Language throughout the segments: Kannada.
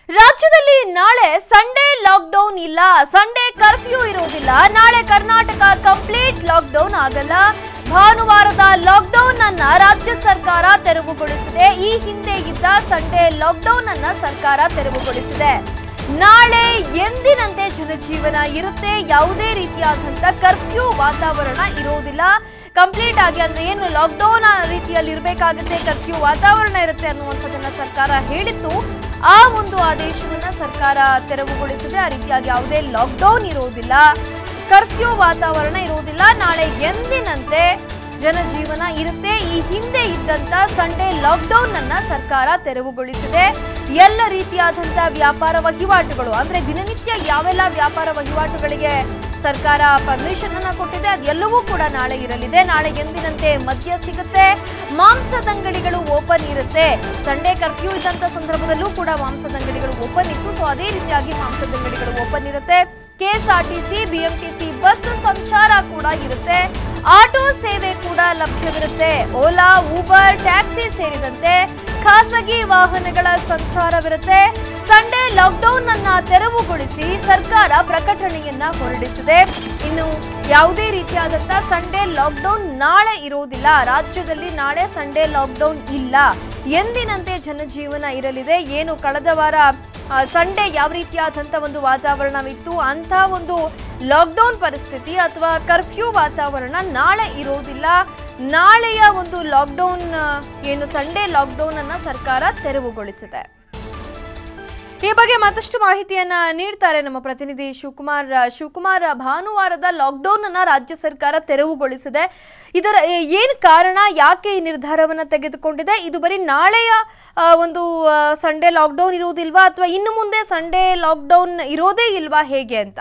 ರಾಜ್ಯದಲ್ಲಿ ನಾಳೆ ಸಂಡೇ ಲಾಕ್ಡೌನ್ ಇಲ್ಲ ಸಂಡೇ ಕರ್ಫ್ಯೂ ಇರೋದಿಲ್ಲ ನಾಳೆ ಕರ್ನಾಟಕ ಕಂಪ್ಲೀಟ್ ಲಾಕ್ಡೌನ್ ಆಗಲ್ಲ ಭಾನುವಾರದ ಲಾಕ್ಡೌನ್ ಅನ್ನ ರಾಜ್ಯ ಸರ್ಕಾರ ತೆರವುಗೊಳಿಸಿದೆ ಈ ಹಿಂದೆ ಇದ್ದ ಸಂಡೇ ಲಾಕ್ಡೌನ್ ಅನ್ನ ಸರ್ಕಾರ ತೆರವುಗೊಳಿಸಿದೆ ನಾಳೆ ಎಂದಿನಂತೆ ಜನಜೀವನ ಇರುತ್ತೆ ಯಾವುದೇ ರೀತಿಯಾದಂಥ ಕರ್ಫ್ಯೂ ವಾತಾವರಣ ಇರೋದಿಲ್ಲ ಕಂಪ್ಲೀಟ್ ಆಗಿ ಅಂದ್ರೆ ಏನು ಲಾಕ್ಡೌನ್ ರೀತಿಯಲ್ಲಿ ಇರಬೇಕಾಗುತ್ತೆ ಕರ್ಫ್ಯೂ ವಾತಾವರಣ ಇರುತ್ತೆ ಅನ್ನುವಂಥದ್ದನ್ನ ಸರ್ಕಾರ ಹೇಳಿತ್ತು ಆ ಒಂದು ಆದೇಶವನ್ನ ಸರ್ಕಾರ ತೆರವುಗೊಳಿಸಿದೆ ಆ ರೀತಿಯಾಗಿ ಯಾವುದೇ ಲಾಕ್ಡೌನ್ ಇರೋದಿಲ್ಲ ಕರ್ಫ್ಯೂ ವಾತಾವರಣ ಇರೋದಿಲ್ಲ ನಾಳೆ ಎಂದಿನಂತೆ ಜನಜೀವನ ಇರುತ್ತೆ ಈ ಹಿಂದೆ ಇದ್ದಂತ ಸಂಡೇ ಲಾಕ್ಡೌನ್ ಅನ್ನ ಸರ್ಕಾರ ತೆರವುಗೊಳಿಸಿದೆ ಎಲ್ಲ ರೀತಿಯಾದಂತಹ ವ್ಯಾಪಾರ ವಹಿವಾಟುಗಳು ಅಂದ್ರೆ ದಿನನಿತ್ಯ ಯಾವೆಲ್ಲ ವ್ಯಾಪಾರ ವಹಿವಾಟುಗಳಿಗೆ ಸರ್ಕಾರ ಪರ್ಮಿಷನ್ ಅನ್ನ ಕೊಟ್ಟಿದೆ ಅದೆಲ್ಲವೂ ಕೂಡ ನಾಳೆ ಇರಲಿದೆ ನಾಳೆ ಎಂದಿನಂತೆ ಮದ್ಯ ಸಿಗುತ್ತೆ ಮಾಂಸದ ಅಂಗಡಿಗಳು ಓಪನ್ ಇರುತ್ತೆ ಸಂಡೇ ಕರ್ಫ್ಯೂ ಇದ್ದಂತ ಸಂದರ್ಭದಲ್ಲೂ ಕೂಡ ಮಾಂಸದ ಅಂಗಡಿಗಳು ಓಪನ್ ಇತ್ತು ಸೊ ಅದೇ ರೀತಿಯಾಗಿ ಮಾಂಸದ ಅಂಗಡಿಗಳು ಓಪನ್ ಇರುತ್ತೆ ಕೆಎಸ್ಆರ್ಟಿಸಿ ಬಿಎಂಟಿಸಿ ಬಸ್ ಸಂಚಾರ ಕೂಡ ಇರುತ್ತೆ ಆಟೋ ಸೇವೆ ಕೂಡ ಲಭ್ಯವಿರುತ್ತೆ ಓಲಾ ಊಬರ್ ಟ್ಯಾಕ್ಸಿ ಸೇರಿದಂತೆ ಖಾಸಗಿ ವಾಹನಗಳ ಸಂಚಾರವಿರುತ್ತೆ ಸಂಡೇ ಲಾಕ್ಡೌನ್ ಅನ್ನ ತೆರವುಗೊಳಿಸಿ ಸರ್ಕಾರ ಪ್ರಕಟಣೆಯನ್ನ ಹೊರಡಿಸಿದೆ ಇನ್ನು ಯಾವುದೇ ರೀತಿಯಾದಂತ ಸಂಡೇ ಲಾಕ್ಡೌನ್ ನಾಳೆ ಇರೋದಿಲ್ಲ ರಾಜ್ಯದಲ್ಲಿ ನಾಳೆ ಸಂಡೇ ಲಾಕ್ಡೌನ್ ಇಲ್ಲ ಎಂದಿನಂತೆ ಜನಜೀವನ ಇರಲಿದೆ ಏನು ಕಳೆದ ವಾರ ಆ, ಸಂಡೇ ಯಾವ ರೀತಿಯಾದಂಥ ಒಂದು ವಾತಾವರಣವಿತ್ತು ಅಂಥ ಒಂದು ಲಾಕ್ಡೌನ್ ಪರಿಸ್ಥಿತಿ ಅಥವಾ ಕರ್ಫ್ಯೂ ವಾತಾವರಣ ನಾಳೆ ಇರೋದಿಲ್ಲ ನಾಳೆಯ ಒಂದು ಲಾಕ್ಡೌನ್ ಆ, ಏನು ಸಂಡೇ ಲಾಕ್ಡೌನ್ ಅನ್ನ ಸರ್ಕಾರ ತೆರವುಗೊಳಿಸಿದೆ ಈ ಬಗ್ಗೆ ಮತ್ತಷ್ಟು ಮಾಹಿತಿಯನ್ನ ನೀಡ್ತಾರೆ ನಮ್ಮ ಪ್ರತಿನಿಧಿ ಶಿವಕುಮಾರ್ ಶಿವಕುಮಾರ್ ಭಾನುವಾರದ ಲಾಕ್ಡೌನ್ ಅನ್ನ ರಾಜ್ಯ ಸರ್ಕಾರ ತೆರವುಗೊಳಿಸಿದೆ ಇದರ ಏ- ಏನ್ ಕಾರಣ ಯಾಕೆ ಈ ನಿರ್ಧಾರವನ್ನ ತೆಗೆದುಕೊಂಡಿದೆ ಇದು ಬರೀ ನಾಳೆಯ ಆ, ಒಂದು ಸಂಡೇ ಲಾಕ್ಡೌನ್ ಇರುವುದಿಲ್ವಾ ಅಥವಾ ಇನ್ನು ಮುಂದೆ ಸಂಡೇ ಲಾಕ್ಡೌನ್ ಇರೋದೇ ಇಲ್ವಾ ಹೇಗೆ ಅಂತ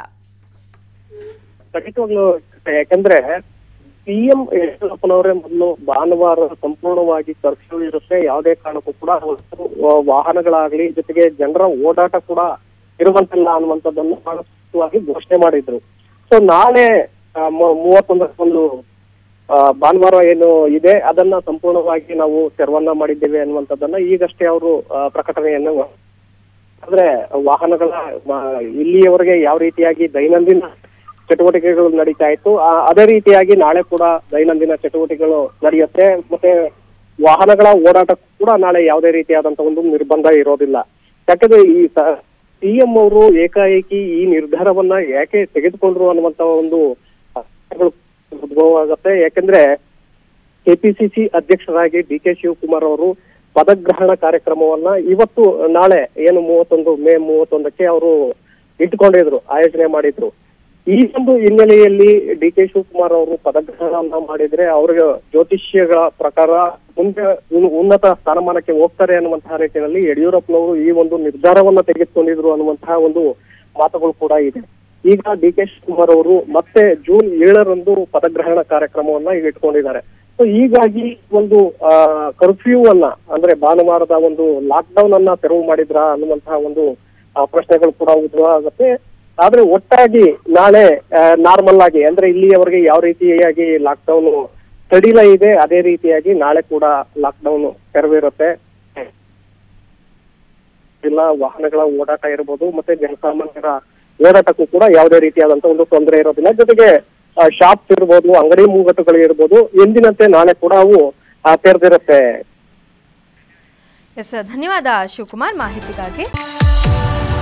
ಖಂಡಿತವಾಗ್ಲು ಯಾಕಂದ್ರೆ ಸಿಎಂ ಯಡಿಯೂರಪ್ಪನವರೇ ಮೊದಲು ಭಾನುವಾರ ಸಂಪೂರ್ಣವಾಗಿ ಕರ್ಫ್ಯೂ ಇರುತ್ತೆ ಯಾವುದೇ ಕಾರಣಕ್ಕೂ ಕೂಡ ಒಂದು ವಾಹನಗಳಾಗ್ಲಿ ಜೊತೆಗೆ ಜನರ ಓಡಾಟ ಕೂಡ ಇರುವಂತಿಲ್ಲ ಅನ್ನುವಂಥದ್ದನ್ನು ಬಹಳ ಸ್ಪಷ್ಟವಾಗಿ ಘೋಷಣೆ ಮಾಡಿದ್ರು ಸೊ ನಾಳೆ ಆ, ಮೂ- ಮೂವತ್ತೊಂದಕ್ಕೆ ಒಂದು ಆ, ಭಾನುವಾರ ಏನು ಇದೆ ಅದನ್ನ ಸಂಪೂರ್ಣವಾಗಿ ನಾವು ತೆರವನ್ನ ಮಾಡಿದ್ದೇವೆ ಅನ್ನುವಂಥದ್ದನ್ನ ಈಗಷ್ಟೇ ಅವರು ಪ್ರಕಟಣೆಯನ್ನು ಅಂದ್ರೆ ವಾಹನಗಳ ಮ- ಇಲ್ಲಿಯವರೆಗೆ ಯಾವ ರೀತಿಯಾಗಿ ದೈನಂದಿನ ಚಟುವಟಿಕೆಗಳು ನಡೀತಾ ಇತ್ತು ಆ, ಅದೇ ರೀತಿಯಾಗಿ ನಾಳೆ ಕೂಡ ದೈನಂದಿನ ಚಟುವಟಿಕೆಗಳು ನಡೆಯುತ್ತೆ ಮತ್ತೆ ವಾಹನಗಳ ಓಡಾಟ ಕೂಡ ನಾಳೆ ಯಾವುದೇ ರೀತಿಯಾದಂತ ಒಂದು ನಿರ್ಬಂಧ ಇರೋದಿಲ್ಲ ಯಾಕಂದ್ರೆ ಈ ಸಿಎಂ ಅವರು ಏಕಾಏಕಿ ಈ ನಿರ್ಧಾರವನ್ನ ಯಾಕೆ ತೆಗೆದುಕೊಂಡ್ರು ಅನ್ನುವಂತ ಒಂದು ಪ್ರಶ್ನೆಗಳು ಉದ್ಭವ ಆಗುತ್ತೆ ಯಾಕಂದ್ರೆ ಕೆಪಿಸಿಸಿ ಅಧ್ಯಕ್ಷರಾಗಿ ಡಿ ಕೆ ಶಿವಕುಮಾರ್ ಅವರು ಪದಗ್ರಹಣ ಕಾರ್ಯಕ್ರಮವನ್ನ ಇವತ್ತು ನಾಳೆ ಏನು ಮೂವತ್ತೊಂದು ಮೇ ಮೂವತ್ತೊಂದಕ್ಕೆ ಅವರು ಇಟ್ಕೊಂಡಿದ್ರು ಆಯೋಜನೆ ಮಾಡಿದ್ರು ಈ ಒಂದು ಹಿನ್ನೆಲೆಯಲ್ಲಿ ಡಿ ಕೆ ಶಿವಕುಮಾರ್ ಅವರು ಪದಗ್ರಹಣವನ್ನ ಮಾಡಿದ್ರೆ ಅವ್ರಿಗೆ ಜ್ಯೋತಿಷ್ಯಗಳ ಪ್ರಕಾರ ಮುಂದೆ ಉನ್- ಉನ್ನತ ಸ್ಥಾನಮಾನಕ್ಕೆ ಹೋಗ್ತಾರೆ ಅನ್ನುವಂತಹ ನಿಟ್ಟಿನಲ್ಲಿ ಯಡಿಯೂರಪ್ಪನವರು ಈ ಒಂದು ನಿರ್ಧಾರವನ್ನ ತೆಗೆದುಕೊಂಡಿದ್ರು ಅನ್ನುವಂತಹ ಒಂದು ಮಾತುಗಳು ಕೂಡ ಇದೆ ಈಗ ಡಿ ಕೆ ಶಿವಕುಮಾರ್ ಅವರು ಮತ್ತೆ ಜೂನ್ ಏಳರಂದು ಪದಗ್ರಹಣ ಕಾರ್ಯಕ್ರಮವನ್ನ ಈಗ ಇಟ್ಕೊಂಡಿದ್ದಾರೆ ಸೊ ಹೀಗಾಗಿ ಒಂದು ಆ ಕರ್ಫ್ಯೂ ಅನ್ನ ಅಂದ್ರೆ ಭಾನುವಾರದ ಒಂದು ಲಾಕ್ ಡೌನ್ ಅನ್ನ ತೆರವು ಮಾಡಿದ್ರ ಅನ್ನುವಂತಹ ಒಂದು ಆ, ಪ್ರಶ್ನೆಗಳು ಕೂಡ ಉದ್ಭವ ಆಗುತ್ತೆ ಆದ್ರೆ ಒಟ್ಟಾಗಿ ನಾಳೆ ನಾರ್ಮಲ್ ಆಗಿ ಅಂದ್ರೆ ಇಲ್ಲಿಯವರೆಗೆ ಯಾವ ರೀತಿಯಾಗಿ ಲಾಕ್ ಡೌನ್ ಸಡಿಲ ಇದೆ ಅದೇ ರೀತಿಯಾಗಿ ನಾಳೆ ಕೂಡ ಲಾಕ್ ಡೌನ್ ತೆರವಿರುತ್ತೆ ಇಲ್ಲ ವಾಹನಗಳ ಓಡಾಟ ಇರ್ಬೋದು ಮತ್ತೆ ಜನಸಾಮಾನ್ಯರ ಓಡಾಟಕ್ಕೂ ಕೂಡ ಯಾವುದೇ ರೀತಿಯಾದಂತ ಒಂದು ತೊಂದರೆ ಇರೋದಿಲ್ಲ ಜೊತೆಗೆ ಶಾಪ್ಸ್ ಇರ್ಬೋದು ಅಂಗಡಿ ಮುಂಗಟ್ಟುಗಳು ಇರ್ಬೋದು ಎಂದಿನಂತೆ ನಾಳೆ ಕೂಡ ಅವು ಆ, ತೆರೆದಿರುತ್ತೆ ಎಸ್ ಧನ್ಯವಾದ ಶಿವಕುಮಾರ್ ಮಾಹಿತಿಗಾಗಿ